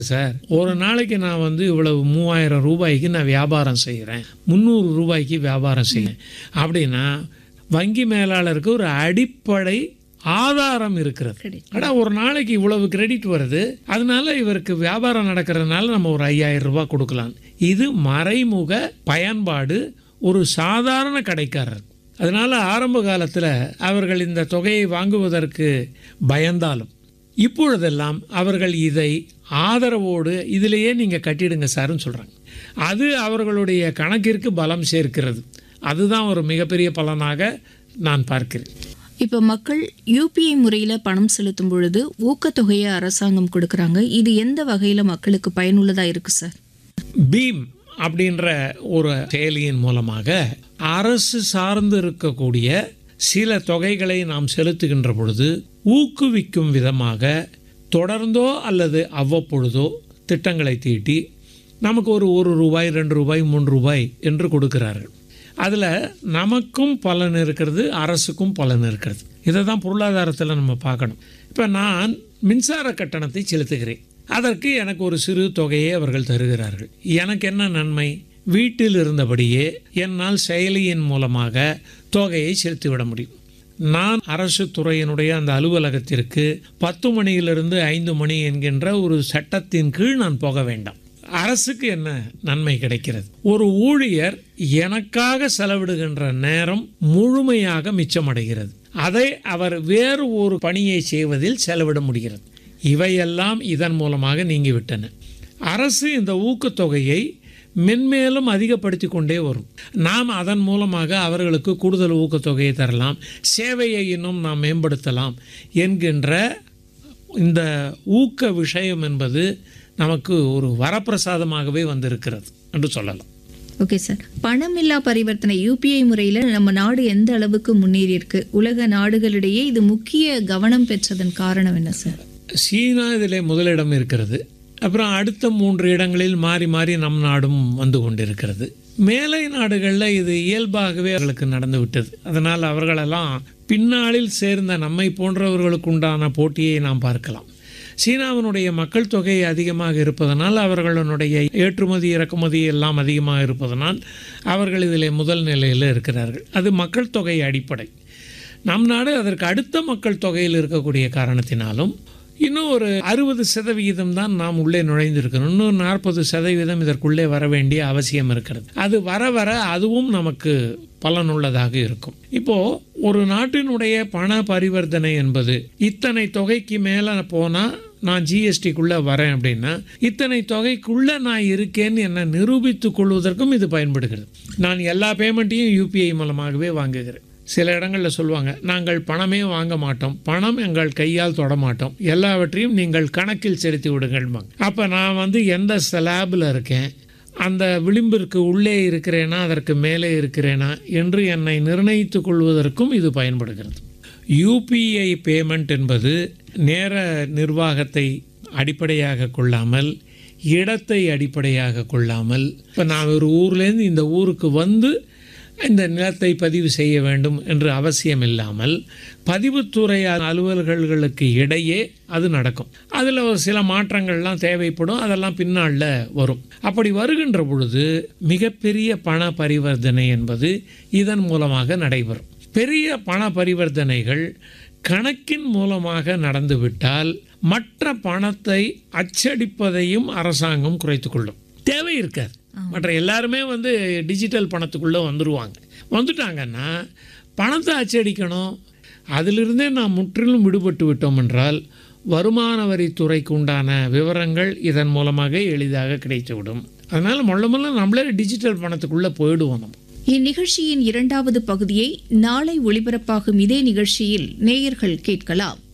Sir ஒரு நாளைக்கு நான் வந்து இவ்வளவு மூவாயிரம் ரூபாய்க்கு நான் வியாபாரம் செய்கிறேன் முந்நூறு ரூபாய்க்கு வியாபாரம் செய்யறேன் அப்படின்னா வங்கி மேலாளருக்கு ஒரு அடிப்படை ஆதாரம் இருக்கிறது Credit. அடா ஒரு நாளைக்கு இவ்வளவு கிரெடிட் வருது அதனால இவருக்கு வியாபாரம் நடக்கிறதுனால நம்ம ஒரு ஐயாயிரம் ரூபாய் கொடுக்கலாம் இது மறைமுக பயன்பாடு ஒரு சாதாரண கடைக்காரர் அதனால ஆரம்ப காலத்தில் அவர்கள் இந்த தொகையை வாங்குவதற்கு பயந்தாலும் இப்பொழுதெல்லாம் அவர்கள் இதை ஆதரவோடு இதிலேயே நீங்கள் கட்டிடுங்க சார்னு சொல்கிறாங்க அது அவர்களுடைய கணக்கிற்கு பலம் சேர்க்கிறது அதுதான் ஒரு மிகப்பெரிய பலனாக நான் பார்க்கிறேன் இப்போ மக்கள் யூபிஐ முறையில் பணம் செலுத்தும் பொழுது ஊக்கத்தொகையை அரசாங்கம் கொடுக்குறாங்க இது எந்த வகையில் மக்களுக்கு பயனுள்ளதாக இருக்குது சார் பீம் அப்படின்ற ஒரு செயலியின் மூலமாக அரசு சார்ந்து இருக்கக்கூடிய சில தொகைகளை நாம் செலுத்துகின்ற பொழுது ஊக்குவிக்கும் விதமாக தொடர்ந்தோ அல்லது அவ்வப்பொழுதோ திட்டங்களை தீட்டி நமக்கு ஒரு ஒரு ரூபாய் ரெண்டு ரூபாய் மூன்று ரூபாய் என்று கொடுக்கிறார்கள் அதில் நமக்கும் பலன் இருக்கிறது அரசுக்கும் பலன் இருக்கிறது இதை தான் பொருளாதாரத்தில் நம்ம பார்க்கணும் இப்போ நான் மின்சார கட்டணத்தை செலுத்துகிறேன் அதற்கு எனக்கு ஒரு சிறு தொகையை அவர்கள் தருகிறார்கள் எனக்கு என்ன நன்மை வீட்டில் இருந்தபடியே என்னால் செயலியின் மூலமாக தொகையை செலுத்திவிட முடியும் நான் அரசு துறையினுடைய அந்த அலுவலகத்திற்கு பத்து மணியிலிருந்து ஐந்து மணி என்கின்ற ஒரு சட்டத்தின் கீழ் நான் போக வேண்டாம் அரசுக்கு என்ன நன்மை கிடைக்கிறது ஒரு ஊழியர் எனக்காக செலவிடுகின்ற நேரம் முழுமையாக மிச்சமடைகிறது அதை அவர் வேறு ஒரு பணியை செய்வதில் செலவிட முடிகிறது இவையெல்லாம் இதன் மூலமாக நீங்கிவிட்டன அரசு இந்த ஊக்கத்தொகையை மென்மேலும் அதிகப்படுத்தி கொண்டே வரும் நாம் அதன் மூலமாக அவர்களுக்கு கூடுதல் ஊக்கத்தொகையை தரலாம் சேவையை இன்னும் நாம் மேம்படுத்தலாம் என்கின்ற இந்த ஊக்க விஷயம் என்பது நமக்கு ஒரு வரப்பிரசாதமாகவே வந்திருக்கிறது என்று சொல்லலாம் ஓகே சார் பணமில்லா பரிவர்த்தனை யூபிஐ முறையில் நம்ம நாடு எந்த அளவுக்கு முன்னேறி இருக்கு உலக நாடுகளிடையே இது முக்கிய கவனம் பெற்றதன் காரணம் என்ன சார் சீனா இதிலே முதலிடம் இருக்கிறது அப்புறம் அடுத்த மூன்று இடங்களில் மாறி மாறி நம் நாடும் வந்து கொண்டிருக்கிறது மேலை நாடுகளில் இது இயல்பாகவே அவர்களுக்கு நடந்து விட்டது அதனால் அவர்களெல்லாம் பின்னாளில் சேர்ந்த நம்மை போன்றவர்களுக்கு உண்டான போட்டியை நாம் பார்க்கலாம் சீனாவினுடைய மக்கள் தொகை அதிகமாக இருப்பதனால் அவர்களுடைய ஏற்றுமதி இறக்குமதி எல்லாம் அதிகமாக இருப்பதனால் அவர்கள் இதிலே முதல் நிலையில் இருக்கிறார்கள் அது மக்கள் தொகை அடிப்படை நம் நாடு அதற்கு அடுத்த மக்கள் தொகையில் இருக்கக்கூடிய காரணத்தினாலும் இன்னும் ஒரு அறுபது சதவிகிதம் தான் நாம் உள்ளே நுழைந்திருக்கணும் இன்னும் நாற்பது சதவீதம் இதற்குள்ளே வர வேண்டிய அவசியம் இருக்கிறது அது வர வர அதுவும் நமக்கு பலனுள்ளதாக இருக்கும் இப்போ ஒரு நாட்டினுடைய பண பரிவர்த்தனை என்பது இத்தனை தொகைக்கு மேலே போனால் நான் ஜிஎஸ்டிக்குள்ளே வரேன் அப்படின்னா இத்தனை தொகைக்குள்ளே நான் இருக்கேன்னு என்னை நிரூபித்துக் கொள்வதற்கும் இது பயன்படுகிறது நான் எல்லா பேமெண்ட்டையும் யூபிஐ மூலமாகவே வாங்குகிறேன் சில இடங்களில் சொல்லுவாங்க நாங்கள் பணமே வாங்க மாட்டோம் பணம் எங்கள் கையால் தொட மாட்டோம் எல்லாவற்றையும் நீங்கள் கணக்கில் செலுத்தி விடுங்கள்பாங்க அப்போ நான் வந்து எந்த ஸ்லாபில் இருக்கேன் அந்த விளிம்பிற்கு உள்ளே இருக்கிறேனா அதற்கு மேலே இருக்கிறேனா என்று என்னை நிர்ணயித்துக் கொள்வதற்கும் இது பயன்படுகிறது யூபிஐ பேமெண்ட் என்பது நேர நிர்வாகத்தை அடிப்படையாக கொள்ளாமல் இடத்தை அடிப்படையாக கொள்ளாமல் இப்போ நான் ஒரு ஊர்லேருந்து இந்த ஊருக்கு வந்து இந்த நிலத்தை பதிவு செய்ய வேண்டும் என்று அவசியம் இல்லாமல் பதிவுத்துறை அலுவலர்களுக்கு இடையே அது நடக்கும் அதில் ஒரு சில மாற்றங்கள்லாம் தேவைப்படும் அதெல்லாம் பின்னாளில் வரும் அப்படி வருகின்ற பொழுது மிகப்பெரிய பண பரிவர்த்தனை என்பது இதன் மூலமாக நடைபெறும் பெரிய பண பரிவர்த்தனைகள் கணக்கின் மூலமாக நடந்துவிட்டால் மற்ற பணத்தை அச்சடிப்பதையும் அரசாங்கம் குறைத்துக் கொள்ளும் தேவை இருக்காது மற்ற எல்லாருமே வந்து டிஜிட்டல் பணத்துக்குள்ளே வந்துடுவாங்க வந்துட்டாங்கன்னா பணத்தை அச்சடிக்கணும் அதிலிருந்தே நாம் முற்றிலும் விடுபட்டு விட்டோம் என்றால் வருமான வரித்துறைக்கு உண்டான விவரங்கள் இதன் மூலமாக எளிதாக கிடைத்துவிடும் அதனால் மொள்ள மொள்ள நம்மளே டிஜிட்டல் பணத்துக்குள்ளே போயிடுவோம் நம்ம இந்நிகழ்ச்சியின் இரண்டாவது பகுதியை நாளை ஒளிபரப்பாகும் இதே நிகழ்ச்சியில் நேயர்கள் கேட்கலாம்